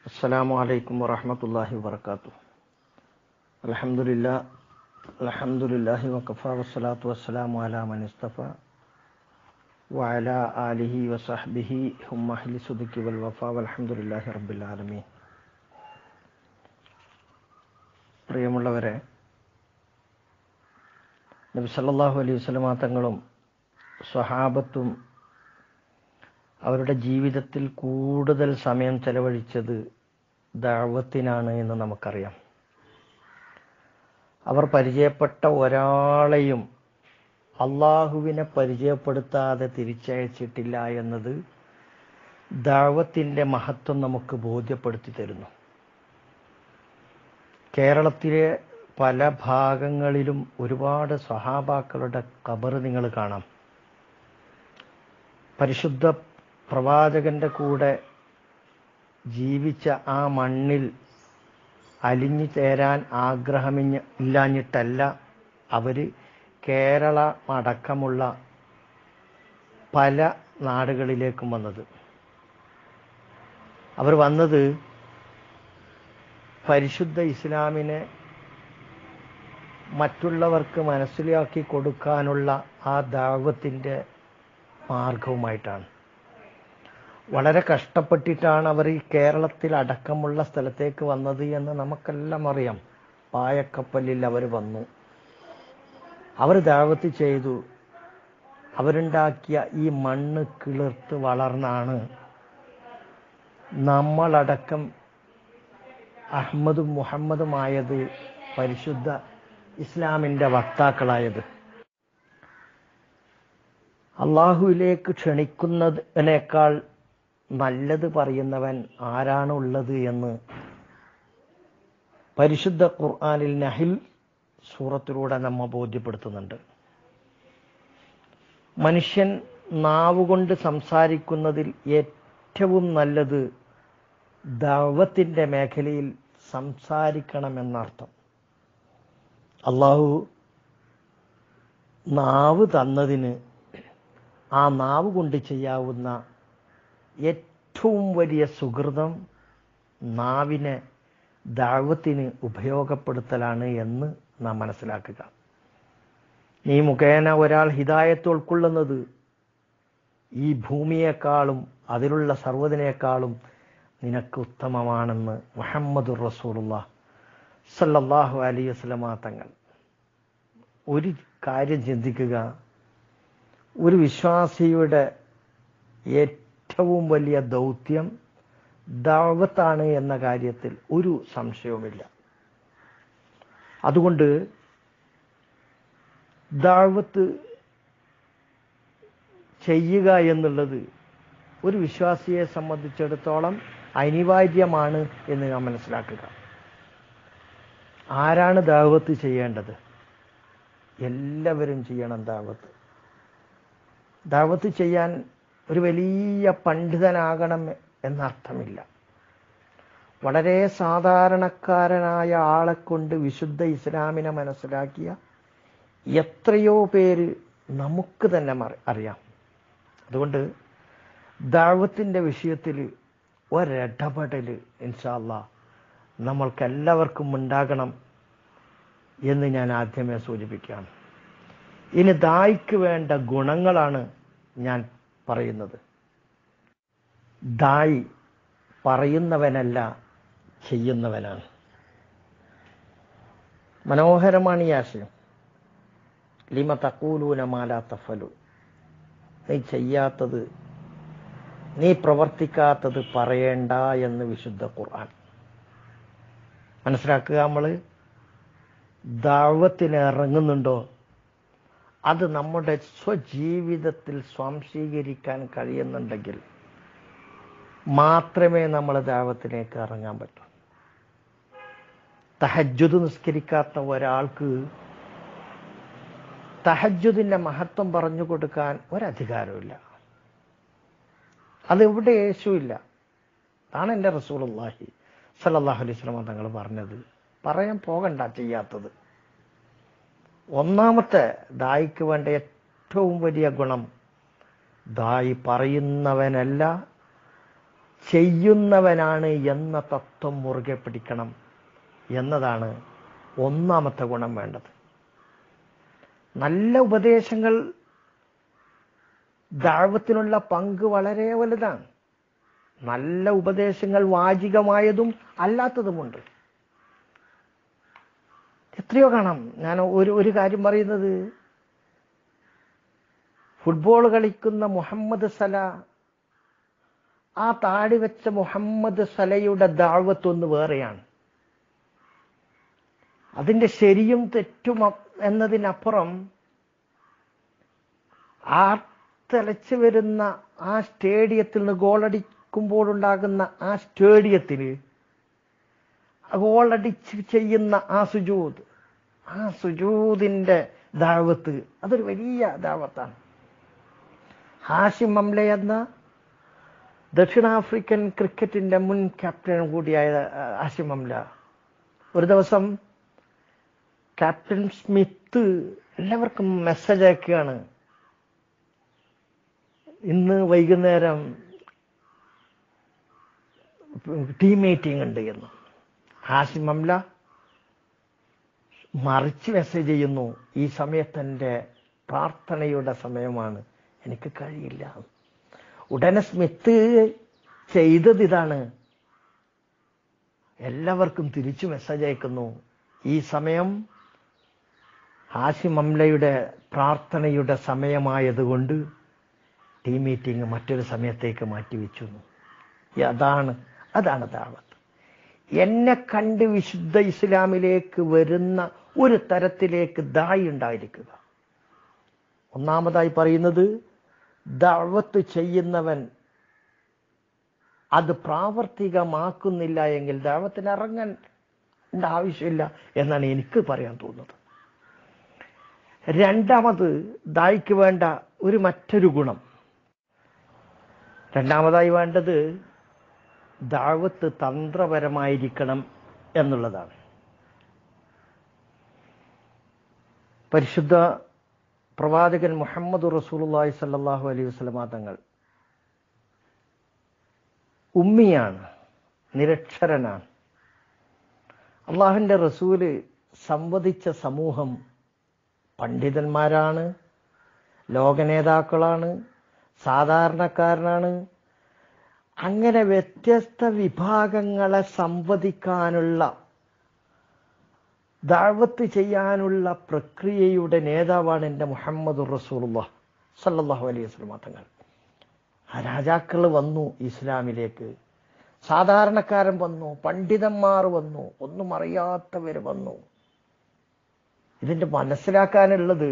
السلام عليكم ورحمة الله وبركاته الحمد لله الحمد لله وكفى والصلاة والسلام على من اصطفى وعلى آله وصحبه هم أهل الصدق والوفاء والحمد لله رب العالمين പ്രിയമുള്ളവരെ നബി സല്ലല്ലാഹു അലൈഹി വസല്ലമ തങ്ങളും സ്വഹാബത്തും അവരുടെ ജീവിതത്തിൽ കൂടുതൽ സമയം ചെലവഴിച്ചത് ദാവത്തിനാണ് എന്ന് നമുക്കറിയാം അവർ പരിചയപ്പെട്ട ഒരാളെയും അള്ളാഹുവിനെ പരിചയപ്പെടുത്താതെ തിരിച്ചയച്ചിട്ടില്ല എന്നത് ദാവത്തിൻ്റെ മഹത്വം നമുക്ക് ബോധ്യപ്പെടുത്തി തരുന്നു കേരളത്തിലെ പല ഭാഗങ്ങളിലും ഒരുപാട് സഹാബാക്കളുടെ കബറ് നിങ്ങൾ കാണാം പരിശുദ്ധ പ്രവാചകന്റെ കൂടെ ജീവിച്ച ആ മണ്ണിൽ അലിഞ്ഞു ചേരാൻ ആഗ്രഹമിഞ്ഞ ഇല്ലാഞ്ഞിട്ടല്ല അവർ കേരള അടക്കമുള്ള പല നാടുകളിലേക്കും വന്നത് അവർ വന്നത് പരിശുദ്ധ ഇസ്ലാമിനെ മറ്റുള്ളവർക്ക് മനസ്സിലാക്കി കൊടുക്കാനുള്ള ആ ദാവത്തിൻ്റെ മാർഗവുമായിട്ടാണ് വളരെ കഷ്ടപ്പെട്ടിട്ടാണ് അവർ ഈ കേരളത്തിൽ അടക്കമുള്ള സ്ഥലത്തേക്ക് വന്നത് എന്ന് നമുക്കെല്ലാം അറിയാം പായക്കപ്പലിൽ അവർ വന്നു അവർ ദാവത്ത് ചെയ്തു അവരുണ്ടാക്കിയ ഈ മണ്ണ് കിളിർത്ത് വളർന്നാണ് നമ്മളടക്കം അഹമ്മദും മുഹമ്മദുമായത് പരിശുദ്ധ ഇസ്ലാമിൻ്റെ വക്താക്കളായത് അള്ളാഹുവിലേക്ക് ക്ഷണിക്കുന്നതിനേക്കാൾ നല്ലത് പറയുന്നവൻ ആരാണുള്ളത് എന്ന് പരിശുദ്ധ ഖുർആാനിൽ നഹിൽ സൂറത്തിലൂടെ നമ്മ ബോധ്യപ്പെടുത്തുന്നുണ്ട് മനുഷ്യൻ നാവുകൊണ്ട് സംസാരിക്കുന്നതിൽ ഏറ്റവും നല്ലത് ദൗവത്തിൻ്റെ മേഖലയിൽ സംസാരിക്കണമെന്നർത്ഥം അള്ളാഹു നാവ് തന്നതിന് ആ നാവ് കൊണ്ട് ചെയ്യാവുന്ന ഏറ്റവും വലിയ സുഹൃതം നാവിനെ ദാവത്തിന് ഉപയോഗപ്പെടുത്തലാണ് എന്ന് നാം മനസ്സിലാക്കുക നീ മുഖേന ഒരാൾ ഹിതായത്ത് ഉൾക്കൊള്ളുന്നത് ഈ ഭൂമിയേക്കാളും അതിലുള്ള സർവ്വതിനേക്കാളും നിനക്ക് ഉത്തമമാണെന്ന് മുഹമ്മദ് റസൂലുള്ള സല്ലല്ലാഹു അലൈഹി വസല്ലമ തങ്ങൾ ഒരു കാര്യം ചിന്തിക്കുക ഒരു വിശ്വാസിയുടെ ഏറ്റവും വലിയ ദൗത്യം ദാവത്താണ് എന്ന കാര്യത്തിൽ ഒരു സംശയവുമില്ല അതുകൊണ്ട് ദാവത്ത് ചെയ്യുക എന്നുള്ളത് ഒരു വിശ്വാസിയെ സംബന്ധിച്ചിടത്തോളം അനിവാര്യമാണ് എന്ന് നാം മനസ്സിലാക്കുക ആരാണ് ദാവത്ത് ചെയ്യേണ്ടത് എല്ലാവരും ചെയ്യണം ദാവത്ത് ദാവത്ത് ചെയ്യാൻ ഒരു വലിയ പണ്ഡിതനാകണം എന്നർത്ഥമില്ല വളരെ സാധാരണക്കാരനായ ആളെ കൊണ്ട് വിശുദ്ധ ഇസ്ലാമിനെ മനസ്സിലാക്കിയ എത്രയോ പേര് നമുക്ക് തന്നെ അറിയാം അതുകൊണ്ട് ദാവത്തിൻ്റെ വിഷയത്തിൽ ഒരിടപെടൽ ഇൻഷാല്ല നമ്മൾക്കെല്ലാവർക്കും ഉണ്ടാകണം എന്ന് ഞാൻ ആദ്യമേ സൂചിപ്പിക്കുകയാണ് ഇനി ദായിക്ക് വേണ്ട ഗുണങ്ങളാണ് ഞാൻ പറയുന്നത് ദായി പറയുന്നവനല്ല ചെയ്യുന്നവനാണ് മനോഹരമാണ് ഈ ആശയം ലിമ തക്കൂലൂന മാലാ തഫലു നീ ചെയ്യാത്തത് നീ പ്രവർത്തിക്കാത്തത് പറയേണ്ട എന്ന് വിശുദ്ധ ഖുർആൻ മനസ്സിലാക്കുക നമ്മൾ ദാവത്തിന് ഇറങ്ങുന്നുണ്ടോ അത് നമ്മുടെ സ്വജീവിതത്തിൽ സ്വാംശീകരിക്കാൻ കഴിയുന്നുണ്ടെങ്കിൽ മാത്രമേ നമ്മൾ ദാവത്തിലേക്ക് ഇറങ്ങാൻ പറ്റൂ തഹജ്ജുദ് നിസ്കരിക്കാത്ത ഒരാൾക്ക് തഹജ്ജുദിന്റെ മഹത്വം പറഞ്ഞു കൊടുക്കാൻ ഒരധികാരമില്ല അതെവിടെ യേശുവില്ല അതാണ് എൻ്റെ റസൂലുള്ളാഹി സല്ലല്ലാഹു അലൈഹി വസല്ലം തങ്ങൾ പറഞ്ഞത് പറയാൻ പോകണ്ട ചെയ്യാത്തത് ഒന്നാമത്തെ ദായിക്ക് വേണ്ട ഏറ്റവും വലിയ ഗുണം ദായി പറയുന്നവനല്ല ചെയ്യുന്നവനാണ് എന്ന തത്വം മുറുകെ പിടിക്കണം എന്നതാണ് ഒന്നാമത്തെ ഗുണം വേണ്ടത് നല്ല ഉപദേശങ്ങൾ ദാഴ്വത്തിനുള്ള പങ്ക് വളരെ വലുതാണ് നല്ല ഉപദേശങ്ങൾ വാചികമായതും അല്ലാത്തതുമുണ്ട് എത്രയോ കാണാം ഞാൻ ഒരു ഒരു കാര്യം പറയുന്നത് ഫുട്ബോൾ കളിക്കുന്ന മുഹമ്മദ് സല ആ താടി വെച്ച മുഹമ്മദ് സലയുടെ ദാഴ്വത്തൊന്ന് വേറെയാണ് അതിന്റെ ശരിയും തെറ്റും എന്നതിനപ്പുറം ആ തിളച്ചു വരുന്ന ആ സ്റ്റേഡിയത്തിൽ നിന്ന് ഗോളടിക്കുമ്പോഴുണ്ടാകുന്ന ആ സ്റ്റേഡിയത്തിൽ ഗോളടിച്ച് ചെയ്യുന്ന ആ സുജൂദ് ആ സുജൂദിന്റെ ദാവത്ത് അതൊരു വലിയ ദാവത്താണ് ഹാഷിം അംല എന്ന ദക്ഷിണാഫ്രിക്കൻ ക്രിക്കറ്റിന്റെ മുൻ ക്യാപ്റ്റൻ കൂടിയായ ഹാഷിം അംല ഒരു ദിവസം ക്യാപ്റ്റൻ സ്മിത്ത് എല്ലാവർക്കും മെസ്സേജ് അയക്കുകയാണ് ഇന്ന് വൈകുന്നേരം ടീം മീറ്റിംഗ് ഉണ്ട് എന്ന് ഹാഷിം അംല മറിച്ച് മെസ്സേജ് ചെയ്യുന്നു ഈ സമയത്ത് എൻ്റെ പ്രാർത്ഥനയുടെ സമയമാണ് എനിക്ക് കഴിയില്ല ഉടനെ സ്മിത്ത് ചെയ്തത് ഇതാണ് എല്ലാവർക്കും തിരിച്ചു മെസ്സേജ് അയക്കുന്നു ഈ സമയം ഹാഷിം അംലയുടെ പ്രാർത്ഥനയുടെ സമയമായതുകൊണ്ട് ടീം മീറ്റിംഗ് മറ്റൊരു സമയത്തേക്ക് മാറ്റിവെച്ചു അതാണ് അതാണ് ദാവത്ത് എന്നെ കണ്ട് വിശുദ്ധ ഇസ്ലാമിലേക്ക് വരുന്ന ഒരു തരത്തിലേക്ക് ദായി ഉണ്ടായിരിക്കുക ഒന്നാമതായി പറയുന്നത് ദാവത്ത് ചെയ്യുന്നവൻ അത് പ്രാവർത്തികമാക്കുന്നില്ല എങ്കിൽ ദാവത്തിന് ഇറങ്ങാൻ ആവശ്യമില്ല എന്നാണ് എനിക്ക് പറയാൻ തോന്നുന്നത് രണ്ടാമത് ദായിക്ക് വേണ്ട ഒരു മറ്റൊരു ഗുണം രണ്ടാമതായി വേണ്ടത് ദാവത്ത് തന്ത്രപരമായിരിക്കണം എന്നുള്ളതാണ് പരിശുദ്ധ പ്രവാചകൻ മുഹമ്മദ് റസൂലുള്ളാഹി സല്ലല്ലാഹു അലൈഹി വസല്ലമ തങ്ങൾ ഉമ്മിയാണ് നിരക്ഷരനാണ് അള്ളാഹുവിൻ്റെ റസൂല് സംവദിച്ച സമൂഹം പണ്ഡിതന്മാരാണ് ലോകനേതാക്കളാണ് സാധാരണക്കാരനാണ് അങ്ങനെ വ്യത്യസ്ത വിഭാഗങ്ങളെ സംവദിക്കാനുള്ള ദാവത്ത് ചെയ്യാനുള്ള പ്രക്രിയയുടെ നേതാവാണ് എൻ്റെ മുഹമ്മദ് റസൂലുള്ള സല്ലല്ലാഹു അലൈഹി വസല്ലം തങ്ങൾ ആ രാജാക്കൾ വന്നു ഇസ്ലാമിലേക്ക് സാധാരണക്കാരൻ വന്നു പണ്ഡിതന്മാർ വന്നു ഒന്നും അറിയാത്തവർ വന്നു ഇതിൻ്റെ മനസ്സിലാക്കാനുള്ളത്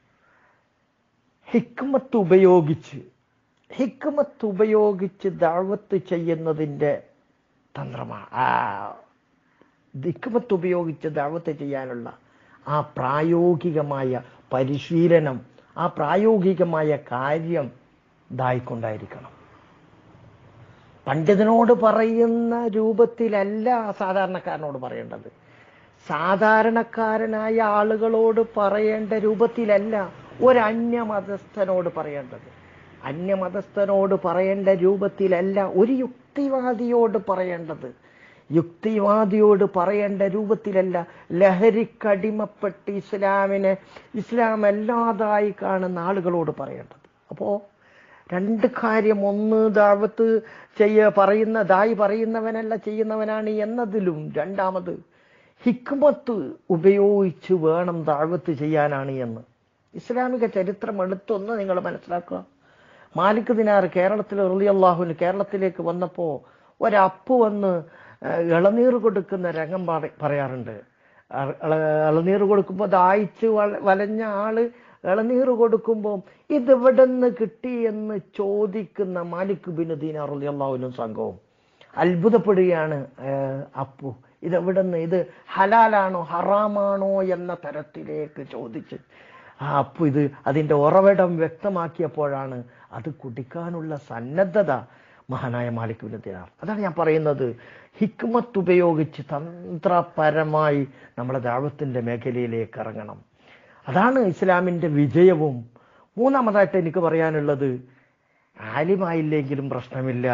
ഹിക്മത്ത് ഉപയോഗിച്ച് ഹിക്മത്ത് ഉപയോഗിച്ച് ദാവത്ത് ചെയ്യുന്നതിൻ്റെ തന്ത്രമാണ് ആ ഹിക്മത്ത് ഉപയോഗിച്ച് ദാവത്ത് ചെയ്യാനുള്ള ആ പ്രായോഗികമായ പരിശീലനം ആ പ്രായോഗികമായ കാര്യം ഇതായിക്കൊണ്ടായിരിക്കണം പണ്ഡിതനോട് പറയുന്ന രൂപത്തിലല്ല സാധാരണക്കാരനോട് പറയേണ്ടത് സാധാരണക്കാരനായ ആളുകളോട് പറയേണ്ട രൂപത്തിലല്ല ഒരു അന്യമതസ്ഥനോട് പറയേണ്ടത് അന്യമതസ്ഥനോട് പറയേണ്ട രൂപത്തിലല്ല ഒരു യുക്തിവാദിയോട് പറയേണ്ടത് യുക്തിവാദിയോട് പറയേണ്ട രൂപത്തിലല്ല ലഹരിക്കടിമപ്പെട്ട് ഇസ്ലാമിനെ ഇസ്ലാം അല്ലാതായി കാണുന്ന ആളുകളോട് പറയേണ്ടത് അപ്പോൾ രണ്ട് കാര്യം ഒന്ന് ദാവത്ത് ചെയ്യ പറയുന്ന ദായി പറയുന്നവനല്ല ചെയ്യുന്നവനാണ് എന്നതിലും രണ്ടാമത് ഹിക്മത്ത് ഉപയോഗിച്ച് വേണം ദാവത്ത് ചെയ്യാനാണ് എന്ന് ഇസ്ലാമിക ചരിത്രം എടുത്തൊന്ന് നിങ്ങൾ മനസ്സിലാക്കുക മാലിക് ദിനാർ കേരളത്തിൽ റളിയല്ലാഹുവിന് കേരളത്തിലേക്ക് വന്നപ്പോൾ ഒരപ്പ് വന്ന് ഇളനീർ കൊടുക്കുന്ന രംഗം പറയാറുണ്ട് ഇളനീർ കൊടുക്കുമ്പോൾ ദാഹിച്ച് വലഞ്ഞ ആള് ഇളനീർ കൊടുക്കുമ്പോൾ ഇത് എവിടെ നിന്ന് കിട്ടി എന്ന് ചോദിക്കുന്ന മാലിക് ബിൻ ദീനാർ റളിയല്ലാഹുവിനും സംഘവും അത്ഭുതപ്പെടുകയാണ് അപ്പു ഇതെവിടെ നിന്ന് ഇത് ഹലാലാണോ ഹറാമാണോ എന്ന തരത്തിലേക്ക് ചോദിച്ച് ആ അപ്പു ഇത് അതിൻ്റെ ഉറവിടം വ്യക്തമാക്കിയപ്പോഴാണ് അത് കുടിക്കാനുള്ള സന്നദ്ധത മഹാനായ മാലിക് ബിൻ ദിനാർ അതാണ് ഞാൻ പറയുന്നത് ഹിക്മത്ത് ഉപയോഗിച്ച് തന്ത്രപരമായി നമ്മളെ ദാവത്തിൻ്റെ മേഖലയിലേക്ക് ഇറങ്ങണം അതാണ് ഇസ്ലാമിൻ്റെ വിജയവും മൂന്നാമതായിട്ട് എനിക്ക് പറയാനുള്ളത് ആലിമായില്ലെങ്കിലും പ്രശ്നമില്ല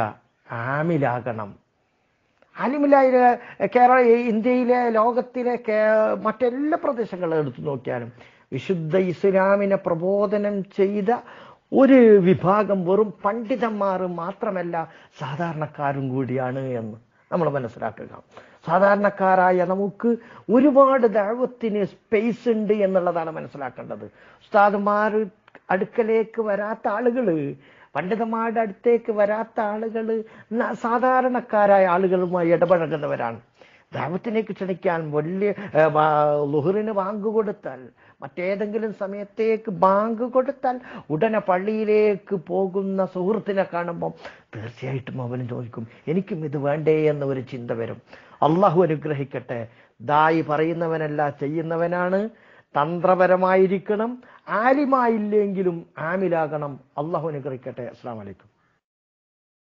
ആമിലാകണം ആലിമിലായ കേരള ഇന്ത്യയിലെ ലോകത്തിലെ കേ- മറ്റെല്ലാ പ്രദേശങ്ങളും എടുത്തു നോക്കിയാലും വിശുദ്ധ ഇസ്ലാമിനെ പ്രബോധനം ചെയ്ത ഒരു വിഭാഗം വെറും പണ്ഡിതന്മാർ മാത്രമല്ല സാധാരണക്കാരും കൂടിയാണ് എന്ന് നമ്മൾ മനസ്സിലാക്കുക സാധാരണക്കാരായ നമുക്ക് ഒരുപാട് ദൈവത്തിന് സ്പേസ് ഉണ്ട് എന്നുള്ളതാണ് മനസ്സിലാക്കേണ്ടത് ഉസ്താദുമാർ അടുക്കലേക്ക് വരാത്ത ആളുകള് പണ്ഡിതന്മാരുടെ അടുത്തേക്ക് വരാത്ത ആളുകൾ സാധാരണക്കാരായ ആളുകളുമായി ഇടപഴകുന്നവരാണ് ദൈവത്തിലേക്ക് ക്ഷണിക്കാൻ വലിയ ഏ, ബാ- ലുഹറിന് ബാങ്ക് കൊടുത്താൽ മറ്റേതെങ്കിലും സമയത്തേക്ക് ബാങ്ക് കൊടുത്താൽ ഉടനെ പള്ളിയിലേക്ക് പോകുന്ന സുഹൃത്തിനെ കാണുമ്പം തീർച്ചയായിട്ടും അവൻ ചോദിക്കും എനിക്കും ഇത് വേണ്ടേ എന്ന ഒരു ചിന്ത വരും അള്ളാഹു അനുഗ്രഹിക്കട്ടെ ദായി പറയുന്നവനല്ല ചെയ്യുന്നവനാണ് തന്ത്രപരമായിരിക്കണം ആലിമായില്ലെങ്കിലും ആമിലാകണം അള്ളാഹു അനുഗ്രഹിക്കട്ടെ അസ്സാം വലൈക്കും